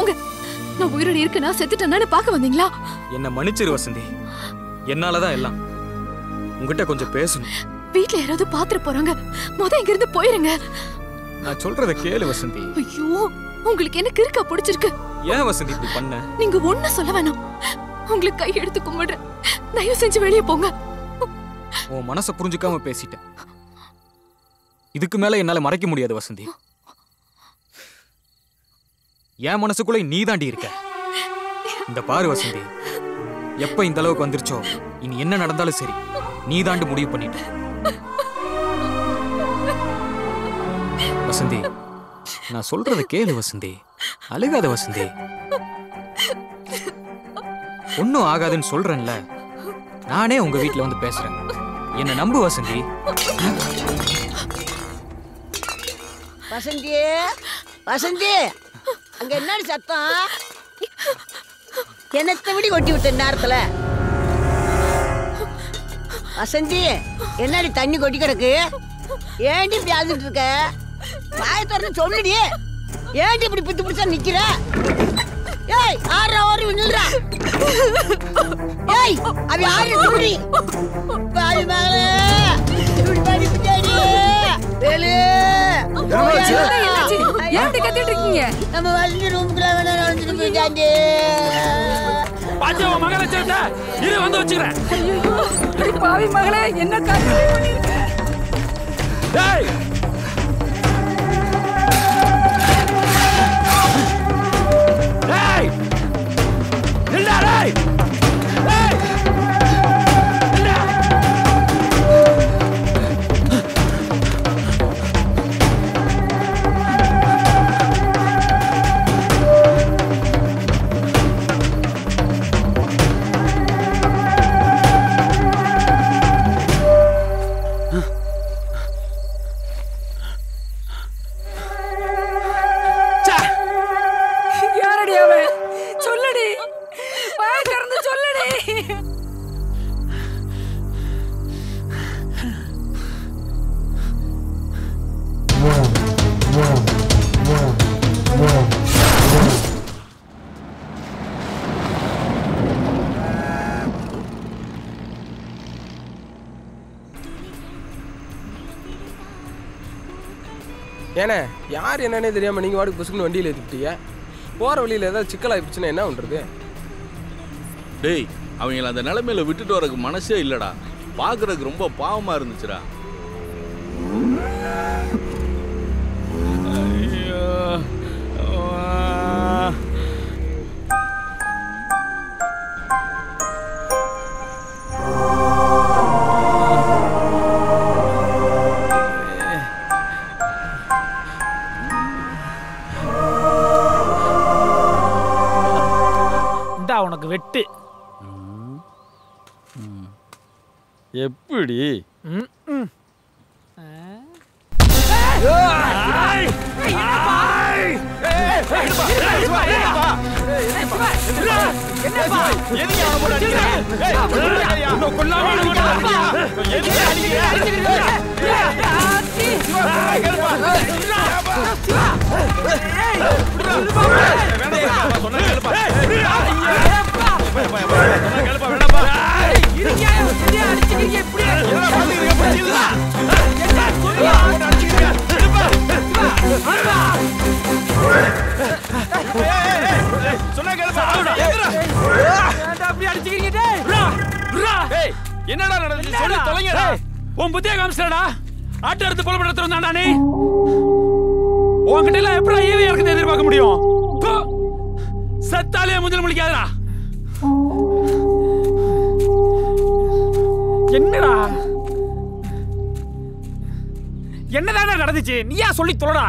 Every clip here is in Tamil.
போங்க நான் உயிரோட இருக்கேனா செத்துட்டேனான்னு பார்க்க வந்தீங்களா என்ன மன்னிச்சிரு வசந்தி என்னாலதான் எல்லாம் உங்ககிட்ட கொஞ்சம் பேசணும் வீட்ல யாராவது பாத்துட்டு போறாங்க முத இங்க இருந்து போயிருங்க நான் சொல்றத கேளு வசந்தி ஐயோ உங்களுக்கு என்ன கிறுக்கா பிடிச்சிருக்கு ஏன் வசந்தி இப்படி பண்ண நீங்க ஒண்ணு சொல்ல வேணாம் உங்களுக்கு கை எடுத்து கும்பிடுறேன் தயவு செஞ்சு வெளியே போங்க உன் மனசை புரிஞ்சுக்காம பேசிட்டேன் இதுக்கு மேல என்னால மறைக்க முடியாது வசந்தி என் மனசுக்குள்ள நீ தாண்டி இருக்க இந்த பாரு வசந்தி எப்ப இந்த அளவுக்கு வந்துருச்சோ இனி என்ன நடந்தாலும் சரி நீ தாண்டு முடிவு பண்ணிட்ட வசந்தி நான் சொல்றத கேளு வசந்தி அழுகாத வசந்தி ஒன்னும் ஆகாதுன்னு சொல்றேன்ல நானே உங்க வீட்ல வந்து பேசுறேன் என்ன நம்பு வசந்தி வசந்தி வசந்தி அங்க என்னடி சத்தம் என்னத்தை விடி கொட்டி விட்ட நேரத்துல வசந்தி என்னடி தண்ணி கொட்டி கிடக்கு ஏண்டி இப்படி அழுதுட்டு இருக்க வாய திறந்து சொல்லுடி ஏண்டி இப்படி பித்து பிடிச்சா நிக்கிற ஏய் ஆறா ஓரி நில்றா ஏய் அவ ஆறு துடி பாவி மகளே இப்படி பண்ணி பிட்டாடி வேலு என்னாச்சு? ஏன் இப்படி கத்திட்டு இருக்கீங்க? நம்ம வசந்தி ரூமுக்குள்ள வேணா நுழைஞ்சிட்டு போயிட்டாண்டி பாத்தியா உன் மகளை சேர்த்த இரு வந்து வச்சுக்கிறேன் அடி பாவி மகளே என்ன காரியம் பண்ணிருக்க டேய் டேய் நில்லா டேய் டேய் நில்லா யாரடி அவன் சொல்லடி வாய் திறந்து சொல்லடி ஏண்ணே யார் என்னன்னே தெரியாம நீங்க வாடகை புசுக்குன்னு வண்டியில் ஏற்றிட்டீங்க போற வழியில ஏதாவது சிக்கலாயிடுச்சுன்னா என்ன பண்றது டேய் அவங்கள அந்த நிலைமையில விட்டுட்டு வரக்கு மனசே இல்லடா பார்க்கறதுக்கு ரொம்ப பாவமா இருந்துச்சுடா ஐயோ, ஆ. இந்தா உனக்கு வெட்டு எப்படி ம், ம். என்னடா நடந்துச்சு சொல்லி தொலைங்கடா உன் புத்திய காமிச்சிடா ஆட்டு எடுத்து கொலை பண்றது வந்தாடா நீ உன்கிட்ட எல்லாம் எப்படி ஈவி இறக்குது எதிர்பார்க்க முடியும் போ. செத்தாலே முதல் முடிக்காதடா என்னடா என்னதானே நடந்துச்சு நீயா சொல்லி தொலைடா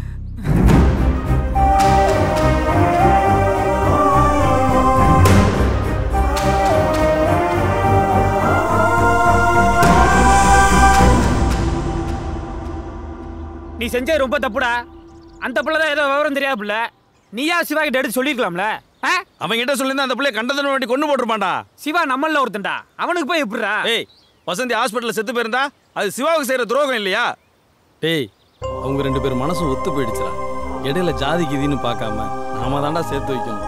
நீ செஞ்சது ரொம்ப தப்புடா அந்த பிள்ளை தான் ஏதோ விவரம் தெரியாத பிள்ளை நீயா சிவா கிட்ட எடுத்து சொல்லிருக்கலாம்ல ஆ? அவன் கிட்ட சொல்லியிருந்தா அந்த பிள்ளைய கண்டதன வேண்டி கொண்டு போட்டிருப்பான்டா சிவா நம்மள ஒருத்தன்டா அவனுக்கு போய் எப்படிடா ஏய் வசந்தி ஹாஸ்பிட்டல்ல செத்து போயிருந்தா அது சிவாவுக்கு செய்யற துரோகம் இல்லையா டேய் அவங்க ரெண்டு பேரும் மனசும் ஒத்து போயிடுச்சுடா இடையில ஜாதி கீதின்னு பார்க்காம நாம தாண்டா சேர்த்து வைக்கணும்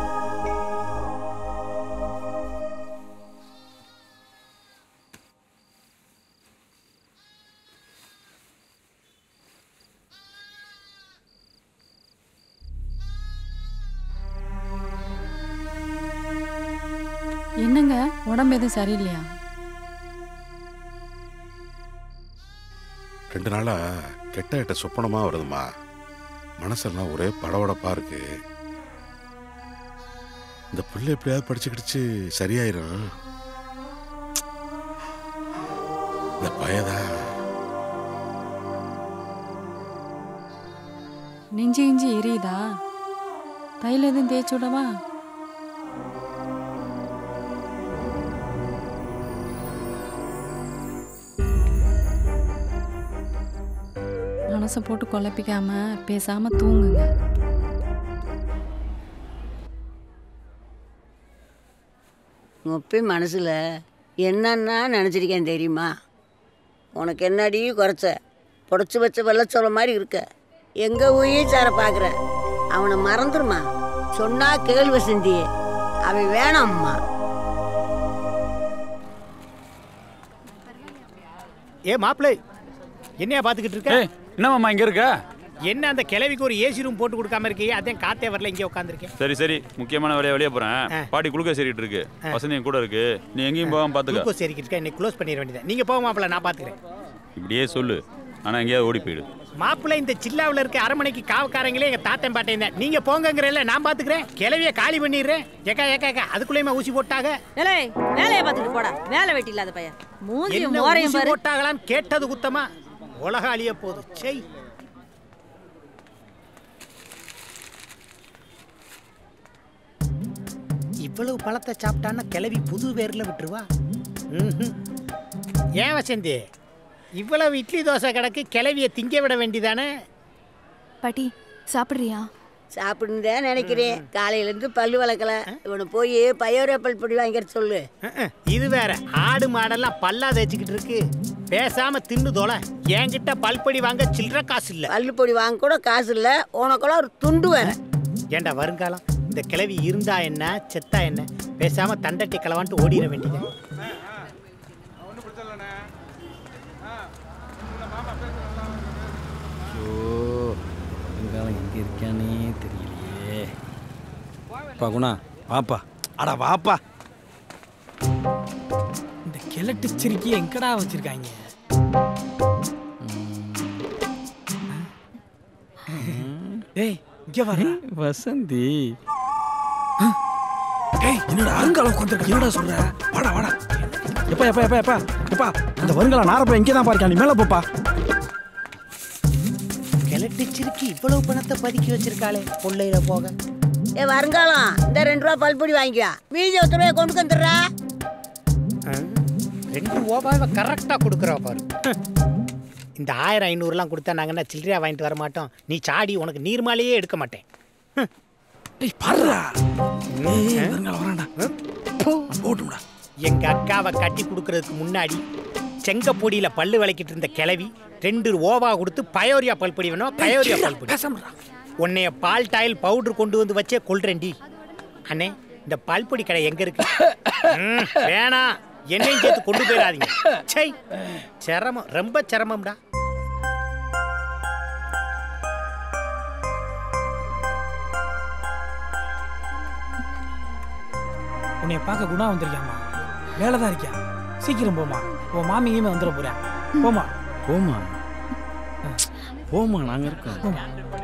என்னங்க உடம்பு எதுவும் சரியில்லையா ரெண்டு நாளா கெட்ட கெட்ட சொப்பனமா வருதுமா மனசெல்லாம் ஒரே படபடப்பா இருக்கு இந்த புள்ள எப்படியாவது படிச்சுக்கிடுச்சு சரியாயிரும் இந்த பயதா நெஞ்சு இஞ்சி எரியுதா தைல எதுவும் தேய்ச்சி விடவா மனசை போட்டு குழப்பிக்காம பேசாம தூங்குங்க முப்பி மனசில் என்னன்னா நினச்சிருக்கேன் தெரியுமா உனக்கு என்னடி குறைச்ச புடச்சி வச்ச வெள்ளச்சோள மாதிரி இருக்க எங்கே உயிர் சார பார்க்குற அவனை மறந்துருமா சொன்னா கேள்வி செஞ்சி அவன் வேணாம்மா ஏ மாப்பிள்ளை என்னையா பார்த்துக்கிட்டு இருக்க ஏய் என்னம்மா இங்க இருக்க என்ன அந்த கிழவிக்கு ஒரு ஏசி ரூம் போட்டு கொடுக்காம இருக்கீங்க அதான் காத்தே வரல இங்கே உட்காந்துருக்கேன் சரி சரி முக்கியமான வேலையை வெளியே போறேன் ஆ. பாட்டி குளுக்க சரிட்டு இருக்கு வசந்தி என் கூட இருக்கு நீ எங்கேயும் போகாம பாத்துக்க குளுக்கோஸ் ஏறிக்கிட்டு இருக்கேன் இன்னைக்கு க்ளோஸ் பண்ணிட வேண்டியது நீங்கள் போக மாப்பிள்ள நான் பார்த்துக்கிறேன் இப்படியே சொல்லு ஆனா எங்கேயாவது ஓடி போயிடு மாப்பிள்ளை இந்த சில்லாவில் இருக்க அரமனைக்கு காவக்காரங்களே எங்கள் தாத்தன் பாட்டேன் தான் நீங்கள் போங்கங்கிறல்ல நான் பார்த்துக்கிறேன் கிளவியை காலி பண்ணிடுறேன் ஏக்கா ஏக்கா ஏக்கா அதுக்குள்ளேயுமா ஊசி போட்டாங்க ஏலே வேலையை பார்த்துட்டு போடா வேலை வெட்டி இல்லாத பையன் மூஞ்சியும் என்ன மோரையும் ஊசி பாரு போட்டாங்களான்னு கேட்டது குத்தமா உலக அழிய போகுது செய் இவ்வளவு பழத்தை சாப்பிட்டான்னா கிளவி புது வேர்ல விட்டுருவா ம்ஹும். ஏன் வசந்தி இவ்வளவு இட்லி தோசை கிடக்கு கிளவியை திங்க விட வேண்டியதானே பாட்டி சாப்பிட்றியா சாப்பிடுன்னு நினைக்கிறேன் காலையிலேருந்து பல்லு வளர்க்கல இவனை போய் பயோரப்பல் பொடி வாங்கிற சொல்லு அஹ், இது வேற ஆடு மாடெல்லாம் பல்லா தேய்ச்சிக்கிட்டு இருக்கு பேசாம தின்னு தொலை என்கிட்ட பல்படி வாங்க சில்லற காசு இல்ல பல்லு பொடி வாங்க கூட காசு இல்லை உனக்கெல்லாம் ஒரு துண்டு வேற ஏண்டா வருங்காலம் இந்த கிளவி இருந்தா என்ன செத்தா என்ன பேசாம தண்டட்டி கிளவான்ட்டு ஓடிட வேண்டியது வெங்காயம் எங்க இருக்கானே தெரியலையே பா குணா வாப்பா அடா வாப்பா இந்த கிழட்டு சிரிக்கி எங்கடா வச்சிருக்காங்க டேய் இங்க வர வசந்தி டேய் என்னடா அருங்கால உட்கார்ந்திருக்க என்னடா சொல்ற வாடா வாடா எப்பா எப்பா எப்பா எப்பா எப்பா அந்த வருங்கால நாரப்பா இங்கே தான் பாருக்கா நீ மேலே போப்பா கிழட்டு சிரிக்கி இவ்வளவு பணத்தை பதுக்கி வச்சிருக்காளே கொள்ளையில போக ஏ வருங்காலம் இந்த ரெண்டு ரூபா பல்பொடி வாங்கிக்கோ மீதி ஒருத்தர் ரூபாய் கொண்டு வந்துடுறா ரெண்டு ஓபாவை கரெக்டாக கொடுக்குறா பாரு இந்த ஆயிரம் ஐநூறுலாம் கொடுத்தா நாங்கன்னா சில்லறையா வாங்கிட்டு வர மாட்டோம் நீ சாடி உனக்கு நீர்மாலையே எடுக்க மாட்டேன் டேய் பாருடா ஏய் வருங்கால வரான்டா போட்டும்டா எங்க அக்காவை கட்டி கொடுக்கறதுக்கு முன்னாடி செங்கப்பொடியில பல்லு விளக்கிட்டு இருந்த கிளவி ரெண்டு ஓவா கொடுத்து பயோரியா பல்பொடி வேணும் பயோரியா பல்பொடி பேசாமடா உன்னைய பால் டாயில் பவுடர் கொண்டு வந்து வச்சே கொள்றேன்டி அண்ணே இந்த பல்பொடி கடை எங்க இருக்கு ம், வேணாம் என்னையும் சேர்த்து கொண்டு போயிடாதீங்க சை சிரமம் ரொம்ப சிரமம்டா உன்னைய பார்க்க குணா வந்திருக்கியாமா வேலை தான் இருக்கியா சீக்கிரம் போமா உன் மாமியுமே வந்துட போறேன் போமா போமா போமா நாங்க இருக்கோம் போமா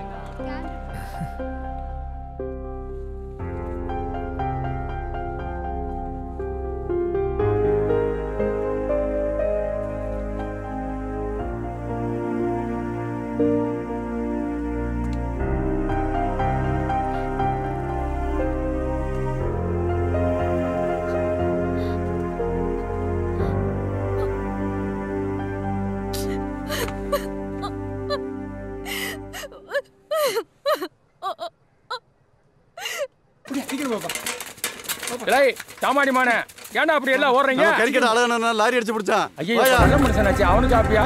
டேய் தாமாடி மானே ஏன்டா அப்படி எல்லாம் ஓடுறீங்க கறிக்கடை அழகான லாரி அடிச்சு பிடிச்சான் ஐயோ நல்ல மனுஷனாச்சு அவனுக்கு அப்படியா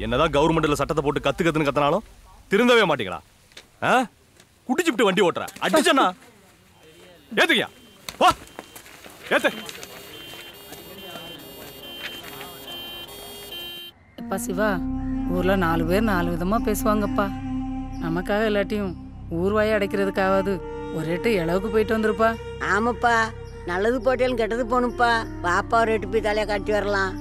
என்னதான் கவர்மெண்ட்ல சட்டத்தை போட்டு கத்து கத்துன்னு கத்துனாலும் திருந்தவே மாட்டீங்களா ஆ குடிச்சுட்டு வண்டி ஓட்டுற அடிச்சனா ஏத்துக்கியா வா ஏத்து அப்பா சிவா ஊர்ல நாலு பேர் நாலு விதமா பேசுவாங்கப்பா நமக்காக இல்லாட்டியும் ஊர் வாயை அடைக்கிறதுக்காவது ஒரேட்டு இளவுக்கு போயிட்டு வந்துருப்பா ஆமாப்பா நல்லது போட்டியாலும் கெட்டது போகணும்ப்பா பாப்பா ஒரு எட்டு போய் தலையை காட்டி வரலாம்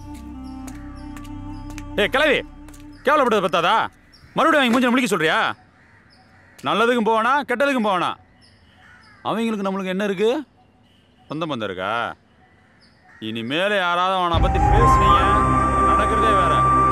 ஏய் கிளவி கேவலப்பட்டதை பத்தாதா மறுபடியும் அவங்க மூஞ்சி முடிக்க சொல்றியா நல்லதுக்கும் போவானா கெட்டதுக்கும் போவானா அவங்களுக்கு நம்மளுக்கு என்ன இருக்கு சொந்த பந்தம் இருக்கா இனிமேல யாராவது அவனை பத்தி பேசுனீங்க நடக்கிறதே வேற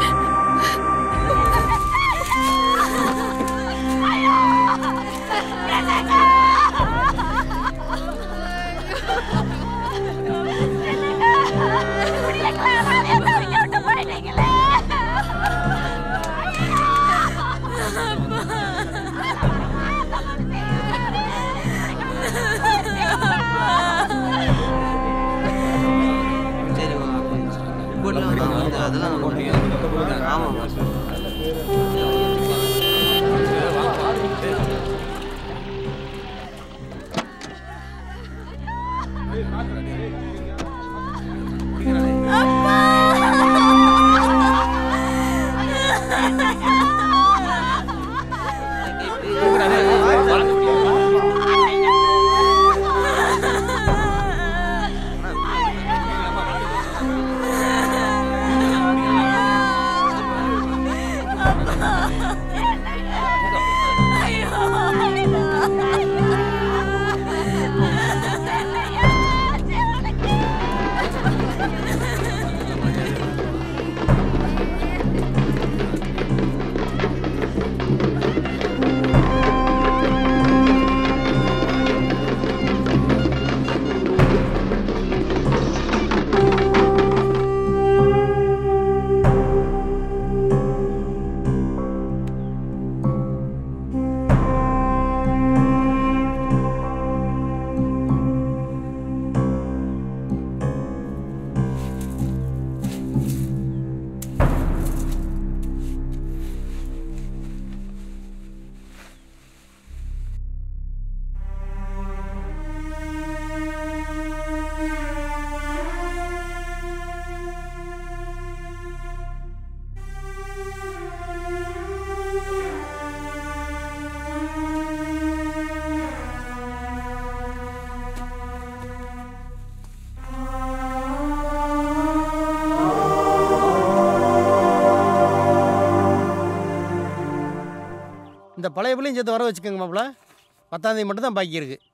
இந்த பழைய பிள்ளையும் சேர்த்து வர வச்சுக்கோங்க மாப்பிள பத்தாந்தேதி மட்டும் தான் பாக்கி இருக்கு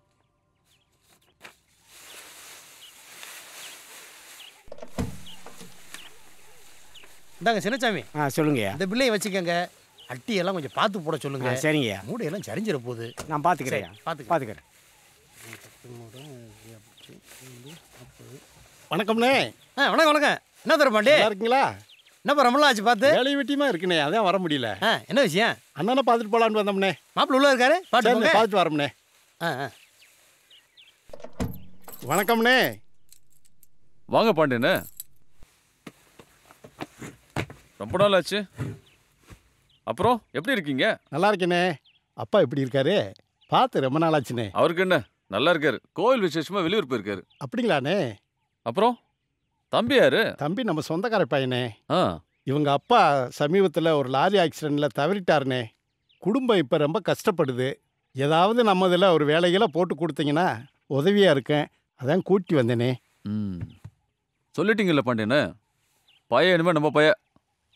இந்தாங்க சின்னசாமி ஆ சொல்லுங்கய்யா இந்த பிள்ளையை வச்சுக்கோங்க அட்டி எல்லாம் கொஞ்சம் பார்த்து போட சொல்லுங்க ஆ, சரிங்கய்யா. மூடையெல்லாம் சரிஞ்சிட போகுது நான் பார்த்துக்கிறேன் சரி, பார்த்துக்கிறேன். பார்த்துக்கிறேன் வணக்கம்ண்ணே ஆ வணக்கம் வணக்கம் என்ன தர பாண்டி இருக்கீங்களா என்னப்பா ரொம்ப நாள் ஆச்சு பார்த்து வேலை வெட்டியுமா இருக்குண்ணே அதான் வர முடியல ஆ என்ன விஷயம் அண்ணனை பார்த்துட்டு போலான்னு வந்தோம்னே மாப்பிள்ள உள்ள இருக்காரு பாட்டு சரிண்ணே, போங்க. பார்த்துட்டு வரோம்ண்ணே ஆ ஆ வணக்கம்ண்ணே வாங்க பாண்டியனே ரொம்ப நாள் ஆச்சு அப்புறம் எப்படி இருக்கீங்க நல்லா இருக்கேனே அப்பா எப்படி இருக்காரு பார்த்து ரொம்ப நாள் ஆச்சுண்ணே அவருக்கு என்ன நல்லா இருக்காரு கோவில் விசேஷமா வெளியூர் போயிருக்காரு அப்படிங்களாண்ணே அப்புறம் தம்பி யாரு தம்பி நம்ம சொந்தக்கார பையனே ஆ இவங்க அப்பா சமீபத்தில் ஒரு லாரி ஆக்சிடெண்ட்டில் தவறிட்டாருனே குடும்பம் இப்போ ரொம்ப கஷ்டப்படுது ஏதாவது நம்ம இதில் ஒரு வேலைகளை போட்டு கொடுத்தீங்கன்னா உதவியாக இருக்கேன் அதான் கூட்டி வந்தேனே ம் சொல்லிட்டீங்கல்ல பாண்டியனே பையன் இனிமே நம்ம பையன்